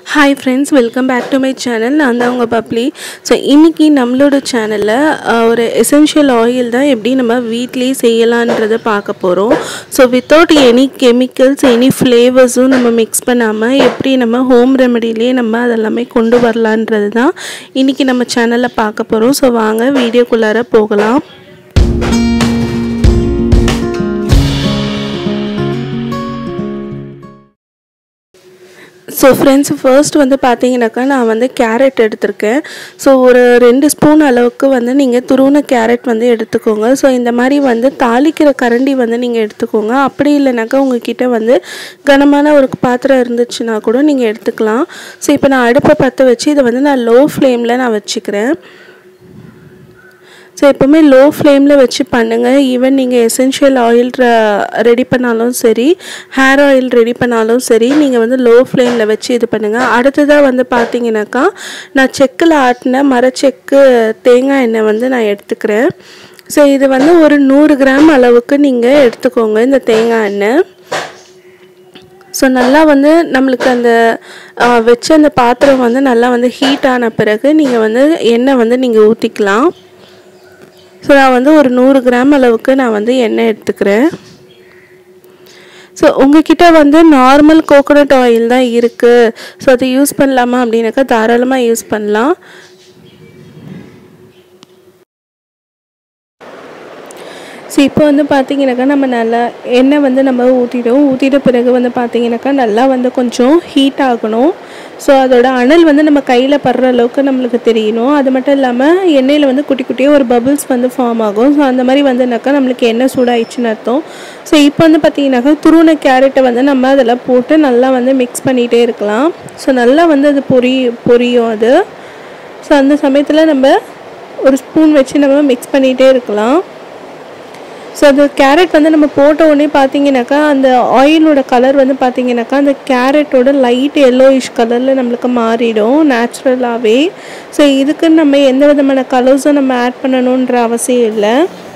hi friends welcome back to my channel நான் தான் உங்கள் பப்ளி ஸோ இன்றைக்கி நம்மளோட சேனலில் ஒரு எசென்ஷியல் ஆயில் தான் எப்படி நம்ம வீட்லேயே செய்யலான்றதை பார்க்க போகிறோம் so without any chemicals any ஃப்ளேவர்ஸும் நம்ம மிக்ஸ் பண்ணாமல் எப்படி நம்ம ஹோம் ரெமெடிலேயே நம்ம அதெல்லாமே கொண்டு வரலான்றது தான் இன்றைக்கி நம்ம சேனலில் பார்க்க போகிறோம் ஸோ வாங்க வீடியோக்குள்ளார போகலாம் ஸோ ஃப்ரெண்ட்ஸ் ஃபர்ஸ்ட் வந்து பார்த்தீங்கன்னாக்கா நான் வந்து கேரட் எடுத்திருக்கேன் ஸோ ஒரு ரெண்டு ஸ்பூன் அளவுக்கு வந்து நீங்கள் துருவின கேரட் வந்து எடுத்துக்கோங்க ஸோ இந்த மாதிரி வந்து தாளிக்கிற கரண்டி வந்து நீங்கள் எடுத்துக்கோங்க அப்படி இல்லைனாக்கா உங்ககிட்ட வந்து கனமான ஒரு பாத்திரம் இருந்துச்சுன்னா கூட நீங்கள் எடுத்துக்கலாம் ஸோ இப்போ நான் அடுப்பை பற்ற வச்சு இதை வந்து நான் லோ ஃப்ளேமில் நான் வச்சுக்கிறேன் ஸோ எப்போவுமே லோ ஃப்ளேமில் வச்சு பண்ணுங்கள் ஈவன் நீங்கள் எசென்ஷியல் ஆயில் ரெடி பண்ணாலும் சரி ஹேர் ஆயில் ரெடி பண்ணாலும் சரி நீங்கள் வந்து லோ ஃப்ளேமில் வச்சு இது பண்ணுங்கள் அடுத்ததாக வந்து பார்த்தீங்கன்னாக்கா நான் செக்கில் ஆட்டின மரச்செக்கு தேங்காய் எண்ணெய் வந்து நான் எடுத்துக்கிறேன் ஸோ இது வந்து ஒரு நூறு கிராம் அளவுக்கு நீங்கள் எடுத்துக்கோங்க இந்த தேங்காய் எண்ணெய் ஸோ நல்லா வந்து நம்மளுக்கு அந்த வச்ச அந்த பாத்திரம் வந்து நல்லா வந்து ஹீட் ஆன பிறகு நீங்கள் வந்து எண்ணெய் வந்து நீங்கள் ஊற்றிக்கலாம் ஸோ நான் வந்து ஒரு நூறு கிராம் அளவுக்கு நான் வந்து எண்ணெய் எடுத்துக்கிறேன் ஸோ உங்ககிட்ட வந்து நார்மல் கோகோனட் ஆயில் தான் இருக்குது ஸோ அதை யூஸ் பண்ணலாமா அப்படின்னாக்கா தாராளமாக யூஸ் பண்ணலாம் ஸோ இப்போ வந்து பார்த்தீங்கன்னாக்கா நம்ம நல்லா எண்ணெய் வந்து நம்ம ஊற்றிட்டோம் ஊற்றிட்ட பிறகு வந்து பார்த்தீங்கன்னாக்கா நல்லா வந்து கொஞ்சம் ஹீட் ஆகணும் ஸோ அதோட அனல் வந்து நம்ம கையில் படுற அளவுக்கு நம்மளுக்கு தெரியணும் அது மட்டும் இல்லாமல் எண்ணெயில் வந்து குட்டி குட்டியாக ஒரு பபுள்ஸ் வந்து ஃபார்ம் ஆகும் ஸோ அந்த மாதிரி வந்துனாக்கா நம்மளுக்கு எண்ணெய் சூடாயிடுச்சுன்னு அர்த்தம் ஸோ இப்போ வந்து பார்த்தீங்கன்னாக்கா துருவன கேரட்டை வந்து நம்ம அதில் போட்டு நல்லா வந்து மிக்ஸ் பண்ணிகிட்டே இருக்கலாம் ஸோ நல்லா வந்து அது பொரி பொரியும் அது ஸோ அந்த சமயத்தில் நம்ம ஒரு ஸ்பூன் வச்சு நம்ம மிக்ஸ் பண்ணிகிட்டே இருக்கலாம் ஸோ அது கேரட் வந்து நம்ம போட்ட உடனே பார்த்தீங்கன்னாக்கா அந்த ஆயிலோட கலர் வந்து பார்த்தீங்கன்னாக்கா அந்த கேரட்டோட லைட் எல்லோயிஷ் கலரில் நம்மளுக்கு மாறிடும் நேச்சுரலாகவே ஸோ இதுக்கு நம்ம எந்த விதமான கலர்ஸும் நம்ம ஆட் பண்ணணுன்ற அவசியம் இல்லை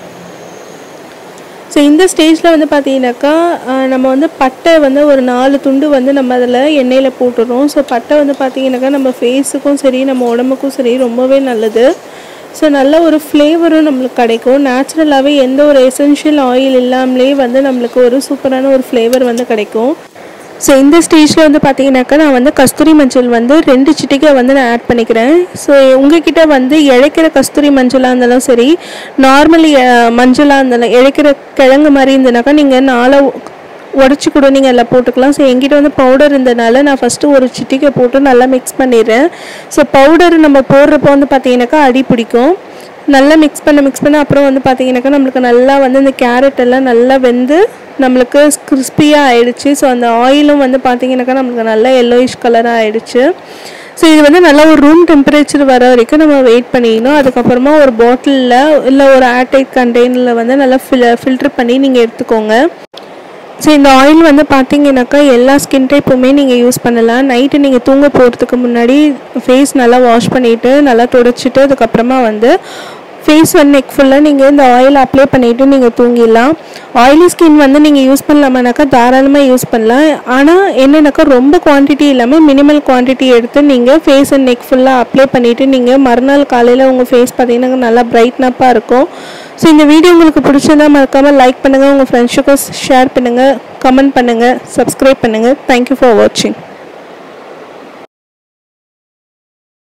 ஸோ இந்த ஸ்டேஜில் வந்து பார்த்தீங்கன்னாக்கா நம்ம வந்து பட்டை வந்து ஒரு நாலு துண்டு வந்து நம்ம அதில் எண்ணெயில் போட்டுடுறோம் ஸோ பட்டை வந்து பார்த்தீங்கன்னாக்கா நம்ம ஃபேஸுக்கும் சரி நம்ம உடம்புக்கும் சரி ரொம்பவே நல்லது ஸோ நல்ல ஒரு ஃப்ளேவரும் நம்மளுக்கு கிடைக்கும் நேச்சுரலாகவே எந்த ஒரு எசென்ஷியல் ஆயில் இல்லாமலே வந்து நம்மளுக்கு ஒரு சூப்பரான ஒரு ஃப்ளேவர் வந்து கிடைக்கும் ஸோ இந்த ஸ்டேஜில் வந்து பார்த்தீங்கன்னாக்கா நான் வந்து கஸ்தூரி மஞ்சள் வந்து ரெண்டு சிட்டிக்கை வந்து நான் ஆட் பண்ணிக்கிறேன் ஸோ உங்ககிட்ட வந்து இழைக்கிற கஸ்தூரி மஞ்சளாக இருந்தாலும் சரி நார்மல் மஞ்சளாக இருந்தாலும் இழைக்கிற கிழங்கு மாதிரி இருந்ததுனாக்கா நீங்கள் நாளை உடச்சி கூட நீங்கள் அதில் போட்டுக்கலாம் ஸோ எங்கிட்ட வந்து பவுடர் இருந்ததுனால நான் ஃபஸ்ட்டு ஒரு சிட்டிக்கை போட்டு நல்லா மிக்ஸ் பண்ணிடுறேன் ஸோ பவுடர் நம்ம போடுறப்போ வந்து பார்த்தீங்கன்னாக்கா அடி பிடிக்கும் நல்லா மிக்ஸ் பண்ண மிக்ஸ் பண்ண அப்புறம் வந்து பார்த்தீங்கன்னாக்கா நம்மளுக்கு நல்லா வந்து இந்த கேரட் எல்லாம் நல்லா வெந்து நம்மளுக்கு கிறிஸ்பியாக ஆயிடுச்சு ஸோ அந்த ஆயிலும் வந்து பார்த்தீங்கன்னாக்கா நம்மளுக்கு நல்லா எல்லோயிஷ் கலராக ஆயிடுச்சு ஸோ இது வந்து நல்லா ஒரு ரூம் டெம்பரேச்சர் வர வரைக்கும் நம்ம வெயிட் பண்ணிக்கணும் அதுக்கப்புறமா ஒரு பாட்டிலில் இல்லை ஒரு ஏர்டைட் கண்டெய்னரில் வந்து நல்லா ஃபில் ஃபில்ட்ரு பண்ணி நீங்கள் எடுத்துக்கோங்க ஸோ இந்த ஆயில் வந்து பார்த்தீங்கன்னாக்கா எல்லா ஸ்கின் டைப்புமே நீங்கள் யூஸ் பண்ணலாம் நைட்டு நீங்கள் தூங்க போகிறதுக்கு முன்னாடி ஃபேஸ் நல்லா வாஷ் பண்ணிவிட்டு நல்லா துடைச்சிட்டு அதுக்கப்புறமா வந்து ஃபேஸ் வந்து நெக் ஃபுல்லாக நீங்கள் இந்த ஆயில் அப்ளை பண்ணிவிட்டு நீங்கள் தூங்கிடலாம் ஆயிலி ஸ்கின் வந்து நீங்கள் யூஸ் பண்ணலாமானாக்கா தாராளமாக யூஸ் பண்ணலாம் ஆனால் என்னென்னாக்கா ரொம்ப குவான்டிட்டி இல்லாமல் மினிமல் குவான்டிட்டி எடுத்து நீங்கள் ஃபேஸ் அண்ட் நெக் ஃபுல்லாக அப்ளை பண்ணிவிட்டு நீங்கள் மறுநாள் காலையில் உங்கள் ஃபேஸ் பார்த்தீங்கன்னா நல்லா பிரைட்னப்பாக இருக்கும் ஸோ இந்த வீடியோ உங்களுக்கு பிடிச்சதா மறக்காமல் லைக் பண்ணுங்கள் உங்கள் ஃப்ரெண்ட்ஸுக்கும் ஷேர் பண்ணுங்கள் கமெண்ட் பண்ணுங்கள் சப்ஸ்கிரைப் பண்ணுங்கள் தேங்க்யூ ஃபார் வாட்சிங்